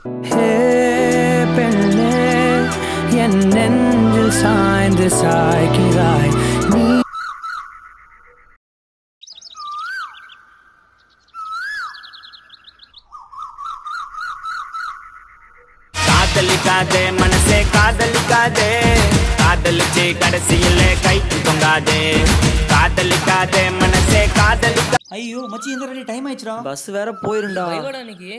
ஹே பெண்ணே என் நெஞ்சில் சாய்ந்து சாய்கிறாய் நீ காதலிக்காதே மனசே காதலிக்காதே காதலிச்சு கடைசியில கை தொங்காதே காதலிக்காதே மனசே காதலிக்கா ஐயோ மச்சி எங்க ரெடி டைம் ஆயிடுச்சுடா பஸ் வேற போயிருண்டா இன்னைக்கு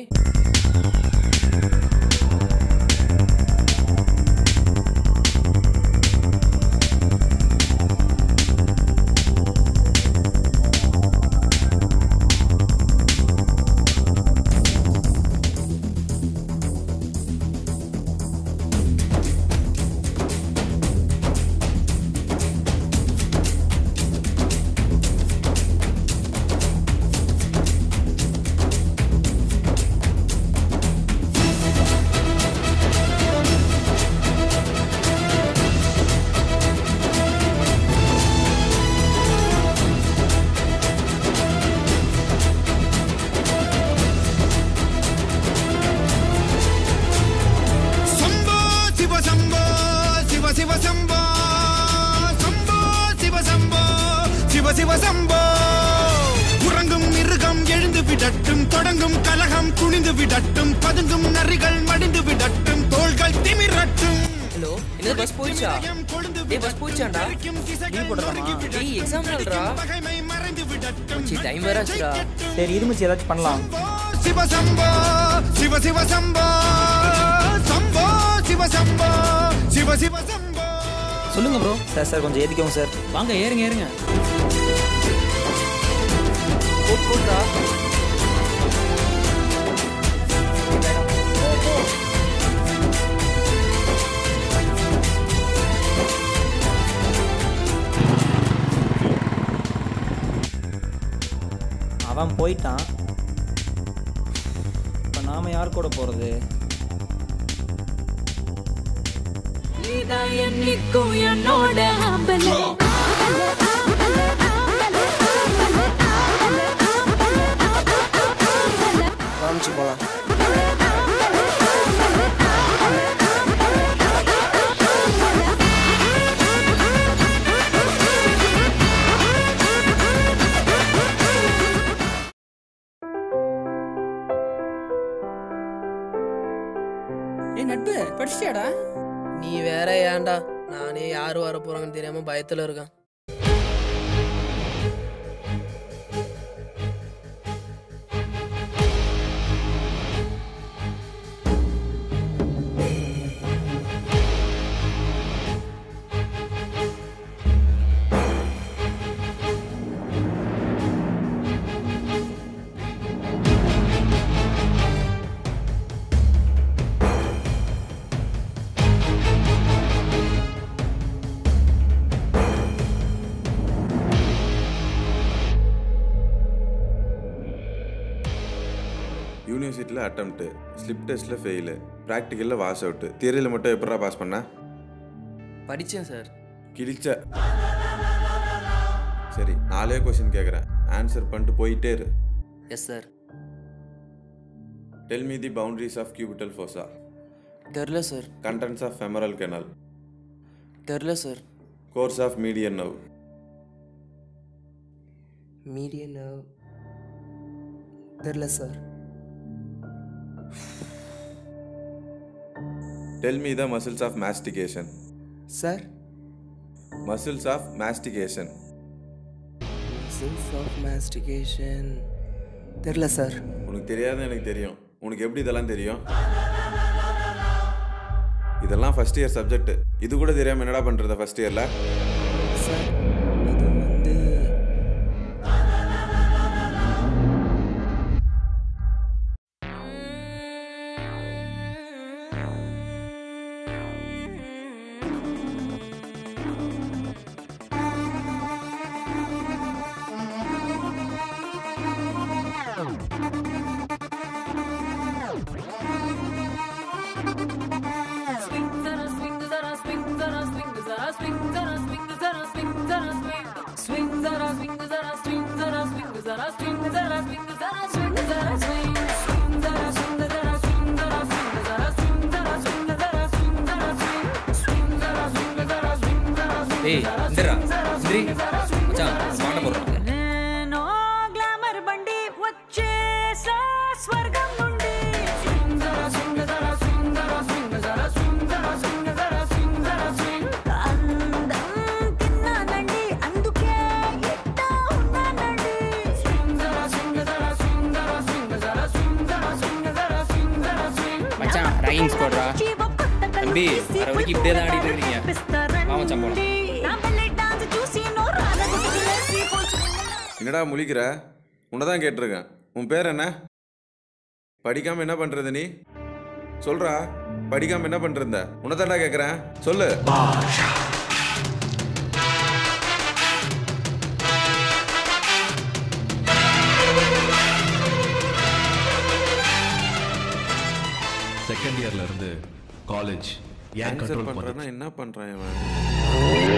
சம்போ சிவ சம்போ சிவ சிவ சம்போ சம்போ சிவ சம்போ சிவ சிவ சம்போ உறங்கும் மிருகம் எழுந்து விடட்டும் தொடங்கும் கலகம் குனிந்து விடட்டும் பதுங்கும் நரிகள் மடிந்து விடட்டும் தோள்கள் திமிரட்டும் ஹலோ என்ன பஸ் போயிடுச்சா டேய் பஸ் போயிடுச்சாண்டா லீவ் போடுறாமா டேய் எக்ஸாம் நாள்ரா பகைமை மறைந்து விடட்டும் சி டைம் வேற ஆச்சுடா சரி இது மச்சி ஏதாச்சும் பண்ணலாம் சிவ சம்போ சிவ சிவ சம்போ சம்போ சிவ சம்போ சிவ சிவ சம்போ சொல்லுங்க ப்ரோ சார் சார் கொஞ்சம் ஏத்திக்கோங்க சார் வாங்க ஏறுங்க ஏறுங்க போட் போட்ரா அவன் போயிட்டான் இப்போ நாம யார் கூட போறது என்னைக்கும் என்னோட ஆம்பல காமிச்சு போலாம் ஏய் நட்பு படிச்சிட்டியாடா நீ வேற ஏன்டா நானே யாரு வர போறாங்கன்னு தெரியாம பயத்துல இருக்கேன் யூனிவர்சிட்டியில் அட்டம்ப்ட்டு ஸ்லிப் டெஸ்ட்டில் ஃபெயிலு ப்ராக்டிக்கலில் வாஷ் அவுட்டு தியரியில் மட்டும் எப்படா பாஸ் பண்ண படிச்சேன் சார் கிழிச்ச சரி நாலே கொஸ்டின் கேட்குறேன் ஆன்சர் பண்ணிட்டு போயிட்டே இரு yes sir tell me the boundaries of cubital fossa தெரில sir contents of femoral canal தெரில sir course of median nerve median தெரில sir tell me the muscles of mastication sir muscles of mastication sense of mastication தெரில sir உனக்கு தெரியாதுன்னு எனக்கு தெரியும் உனக்கு எப்படி இதெல்லாம் தெரியும் இதெல்லாம் ஃபர்ஸ்ட் இயர் சப்ஜெக்ட் இது கூட தெரியாம என்னடா பண்றது ஃபர்ஸ்ட் இயர்ல சார் அது வந்து Swing, zara, swing, zara, swing, zara, swing, zara, swing, zara, swing, ஏய் இந்திரா இந்திரி மச்சான் பாட்ட போடுறோம் నేను గ్లామర్ బండి వచ్చేసా స్వర్గం నుండి అందం తిన్నానండి అందుకే ఇట్టా ఉన్నానండి மச்சான் ரைம்ஸ் போடுறா தம்பி வர வரைக்கும் இப்படியே தான் ஆடிட்டு இருக்கீங்க வா மச்சான் போலாம் నా పెళ్ళి డాన్స్ చూసి నోరు రాలగొట్టేసి என்னடா முழிக்கிற உன்னை தான் கேட்டிருக்கேன் உன் பேர் என்ன படிக்காம என்ன பண்றது நீ சொல்றா படிக்காம என்ன பண்றத உன்னை தாண்டா கேட்குறேன் சொல்லு செகண்ட் இயர்ல இருந்து காலேஜ் ஏன் ஆன்சர் கண்ட்ரோல் பண்றான்னா பண்ணுறது என்ன பண்றான் இவன்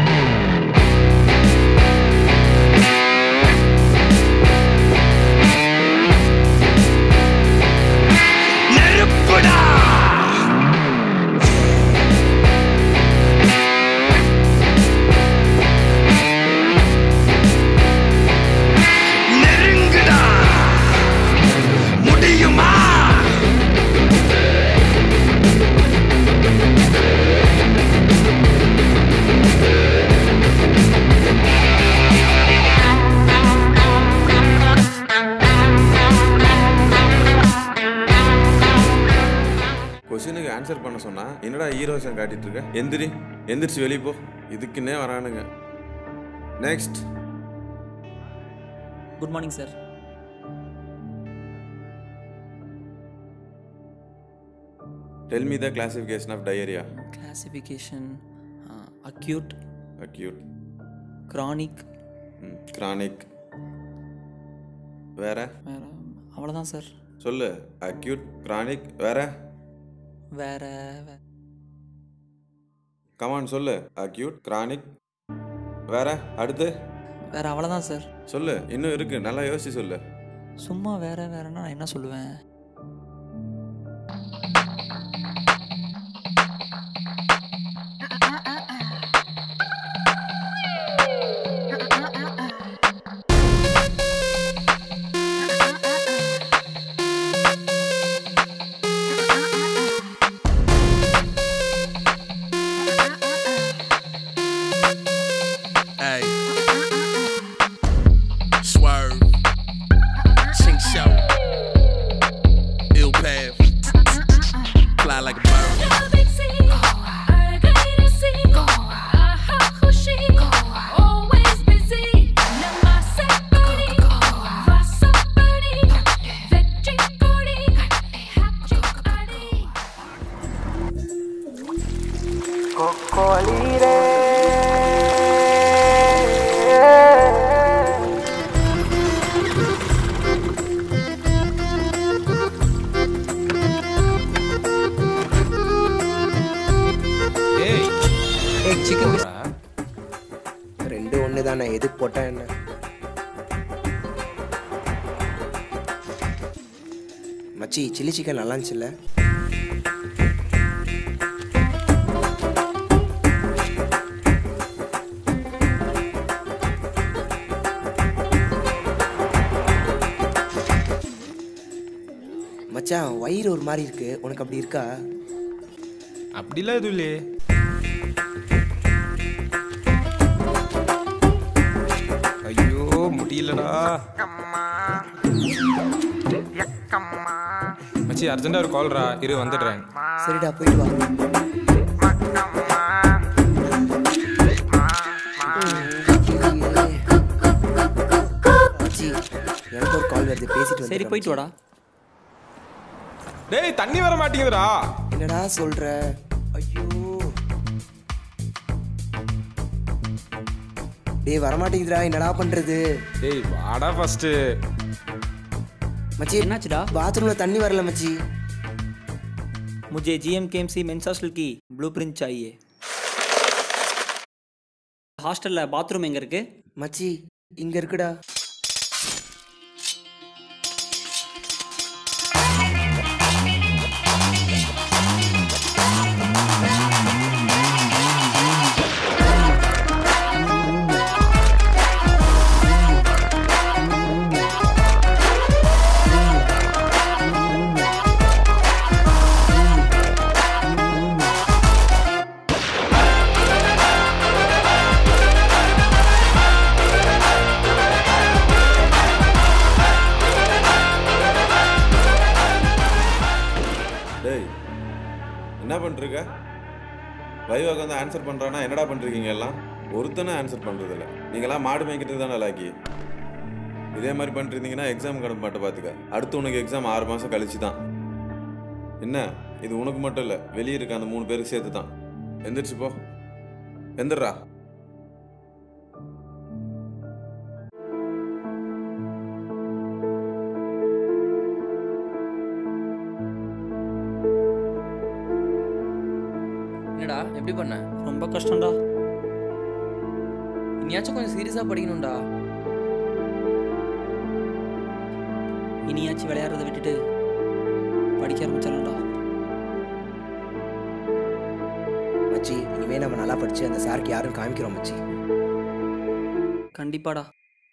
கொஸ்டினுக்கு ஆன்சர் பண்ண சொன்னா என்னடா ஹீரோஷன் காட்டிட்டு இருக்க எந்திரி எந்திரிச்சு வெளியே போ இதுக்குன்னே வரானுங்க next good morning sir tell me the classification of diarrhoea classification acute acute chronic chronic வேற வேற அவ்வளோதான் சார் சொல்லு அக்யூட் கிரானிக் வேற வேற வே- கமான் சொல்லு அக்யூட் கிரானிக் வேற அடுத்து வேற அவ்வளோதான் சார் சொல்லு இன்னும் இருக்கு நல்லா யோசிச்சு சொல்லு சும்மா வேற வேறன்னா நான் என்ன சொல்லுவேன் Hey. Swerve. Chink show. Ill path. Fly like a bird. ஏய் ஏய் சிக்கன் போடுறா. ரெண்டு ஒன்று தானே எதுக்கு போட்டா என்ன மச்சி சில்லி சிக்கன் நல்லா இருந்துச்சுல்ல மச்சான் வயிறு ஒரு மாதிரி இருக்கு உனக்கு அப்படி இருக்கா அப்படிலாம் எதுவும் இல்லையே ஐயோ முடியலடா மச்சி அர்ஜென்டா ஒரு கால்ரா இரு வந்துடுறேன் சரிடா போயிட்டு வா மச்சி, எனக்கு ஒரு கால் வருது பேசிட்டு சரி வந்துடுறேன் போயிட்டு வாடா டேய் தண்ணி வர மாட்டேங்குதுடா என்னடா சொல்ற ஐயோ டேய் வரமாட்டேங்குதுடா என்னடா பண்றது டேய் வாடா ஃபர்ஸ்ட் மச்சி என்னாச்சுடா பாத்ரூம்ல தண்ணி வரல மச்சி मुझे जीएम केएमसी मेंस हॉस्टल की ब्लूप्रिंट चाहिए ஹாஸ்டலில் பாத்ரூம் எங்கே இருக்கு மச்சி இங்க இருக்குடா டேய் என்ன பண்ணிருக்க வைவாக்கு வந்து ஆன்சர் பண்ணுறான்னா என்னடா பண்ணுறீங்க எல்லாம் ஒருத்தனும் ஆன்சர் பண்ணுறதில்ல நீங்களாம் மாடு மேய்க்கிறது தானே லாக்கி இதே மாதிரி பண்ணிட்டு இருந்தீங்கன்னா எக்ஸாம் கடமை மாட்ட பார்த்துக்க அடுத்து உனக்கு எக்ஸாம் ஆறு மாதம் கழிச்சு தான் என்ன இது உனக்கு மட்டும் இல்லை வெளியே இருக்க அந்த மூணு பேருக்கு சேர்த்து தான் எந்திரிச்சு போ எந்திரா என்னடா எப்படி பண்ண ரொம்ப கஷ்டம்டா இனியாச்சும் கொஞ்சம் சீரியஸாக படிக்கணும்டா இனியாச்சும் விளையாடுறதை விட்டுட்டு படிக்க ஆரம்பிச்சிடலாம்டா மச்சி இனிமே நம்ம நல்லா படிச்சு அந்த சாருக்கு யாரும் காமிக்கிறோம் மச்சி கண்டிப்பாடா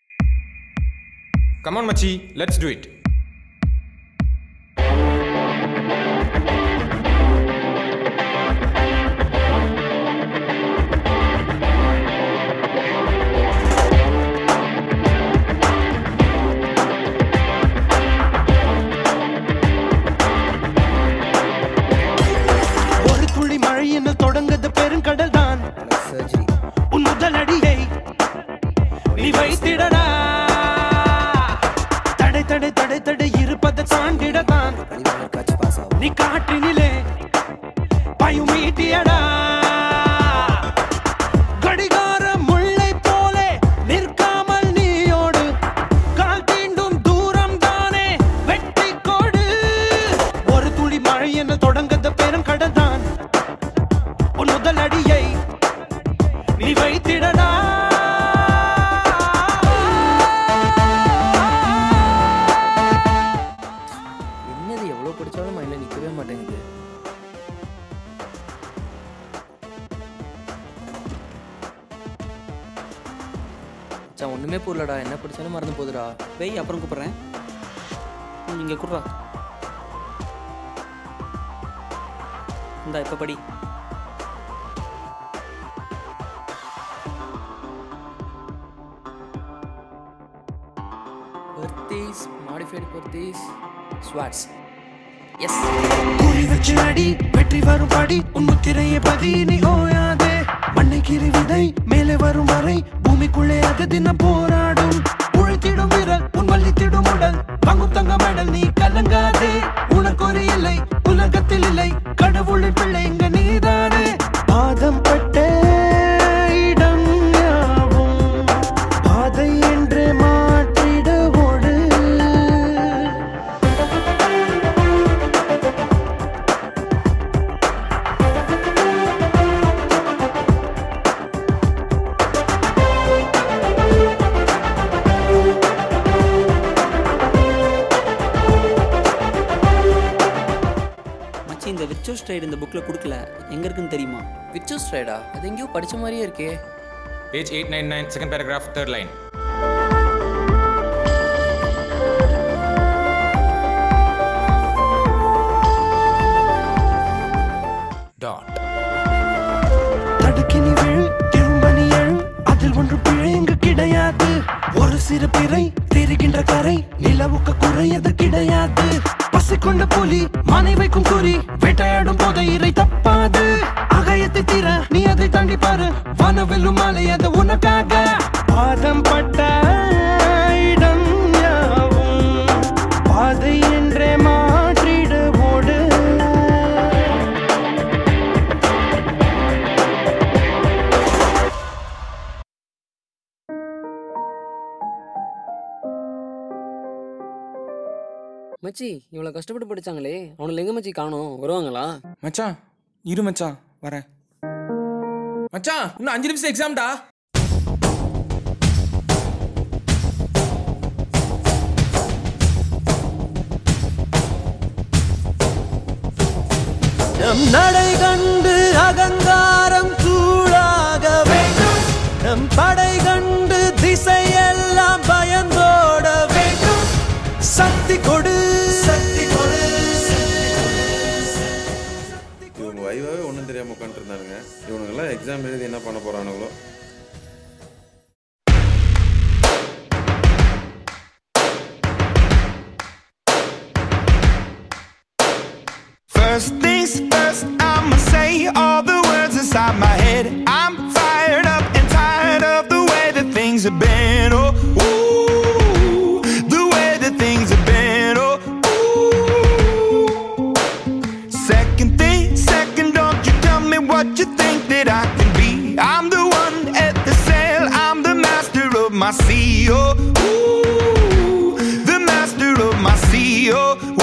கமான் மச்சி லெட்ஸ் டூ இட் ஒரு துளி மழை என்ன தொடங்குது பெருங்கடல் தான் உன் முதல் அடியை நீ வைத்திடடா தடை தடை தடை தடை இருப்பதை தாண்டிடத்தான் நீ காற்றினிலே பயும் ஈட்டியடா கடிகார முல்லை போலே நிற்காமல் நீயோடு கால் தீண்டும் தூரம் தானே வெற்றி கொடு ஒரு துளி மழை என தொடங்குத பெருங்கடல் தான் உன் முதல் அடியை நீ வைத்திடடா என்னது எவ்வளோ படித்தாலும் மைண்டில் நிற்கவே மாட்டேங்குது மச்சான் ஒன்றுமே புரியலடா என்ன படிச்சாலும் மறந்து போகுதுடா வெய் அப்புறம் கூப்பிட்றேன் இங்கே குட்றா இந்தா இப்போ படி பர்த்தீஸ் மாடிஃபைடு பர்த்தீஸ் ஸ்வாட்ஸ் எஸ் குறி வச்சு அடி வெற்றி வரும் படி உன் முத்திரையை பதி நீ ஓயாதே மண்ணை கீறி விதை மேலே வரும் வரை பூமிக்குள்ளே அது தினம் போராடும் உழைத்திடும் விரல் உன் வள்ளித்திடும் உடல் வாங்கும் தங்க மெடல் நீ கலங்காதே உனக்கு ஒரு இல்லை உலகத்தில் இல்லை கடவுளின் பிள்ளை இங்க நீதானே பாதம் பட்ட இடம் யாவும் பாதை என்று மாற்றிட ஓடு மச்சி இந்த விர்ச்சுவல் ஸ்ட்ரைடு இந்த புக்கில் கொடுக்கல எங்கே இருக்குன்னு தெரியுமா விர்ச்சுவல் ஸ்ட்ரைடா அது எங்கேயோ படிச்ச மாதிரியே இருக்கே page eight nine nine second paragraph third line dot தடுக்கி நீ விழு திரும்ப நீ எழு அதில் ஒன்று பிழை இங்கு கிடையாது ஒரு சிறு பிறை தெரிகின்ற கரை நிலவுக்கு குறையது கிடையாது பசி கொண்ட புலி மனை வைக்கும் குறி வேட்டையாடும் போது இறை தப்பாது அகயத்தை தீர நீ அதை தாண்டி பாரு வனவெல்லும் மலை அது உனக்காக பாதம் பட்ட இடம் யாவும் பாதை என்றே மாற்றிட ஓடு மச்சி இவ்வளோ கஷ்டப்பட்டு படிச்சாங்களே அவனுல எங்க மச்சி காணோம் வருவாங்களா மச்சான் இரு மச்சான் வரேன் மச்சான் இன்னும் அஞ்சு நிமிஷம் எக்ஸாம்டா நம் நடை கண்டு அகங்காரம் சூடாக வேண்டும் நம் படை கண்டு திசையெல்லாம் பயந்தோட வேண்டும் சக்தி கொடு சக்தி கொடு இவங்க வைவாவே ஒன்றும் தெரியாமல் உட்காந்துருந்தானுங்க இவனுங்கெல்லாம் எக்ஸாம் எழுதி என்ன பண்ண போகிறானுங்களோ First things first, I'ma say all the words inside my head. I'm fired up and tired of the way that things have been. Oh, ooh, the way that things have been. Oh, ooh. Second thing, second, don't you tell me what you think that I can be. I'm the one at the sail, I'm the master of my sea. Oh, ooh, the master of my sea. Oh, ooh.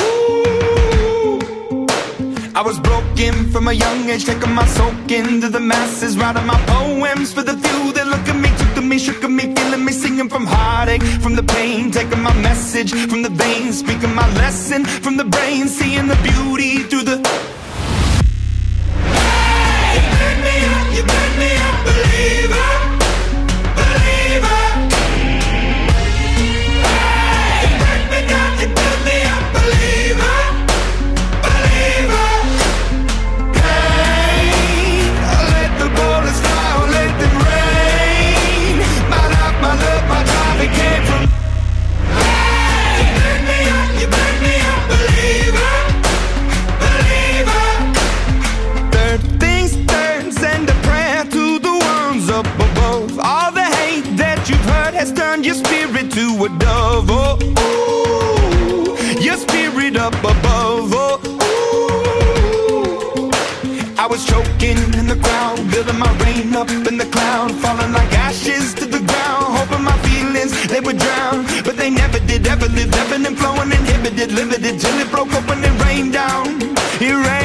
I was broken from a young age, taking my soak into the masses, writing my poems for the few that look at me, took to me, shook at me, feeling me, singing from heartache, from the pain, taking my message from the veins, speaking my lesson from the brain, seeing the beauty through the. You burn me up, you burn me up, believer, believer. You burn me down, you burn me up, believer, believer. Pain, let the bullets fly, or let them rain. My life, my love, my drive, it came from. You burn me up, you burn me up, believer, believer. Third things third, send a prayer to the ones up above. All the hate that you've heard has turned your spirit to a dove. Oh, ooh, your spirit up above. Oh, ooh. I was choking in the crowd, building my rain up in the cloud, falling like ashes to the ground, hoping my feelings they would drown, but they never did. Ever lived, ebbing and flowing, inhibited, limited till it broke open and rained down. It rained.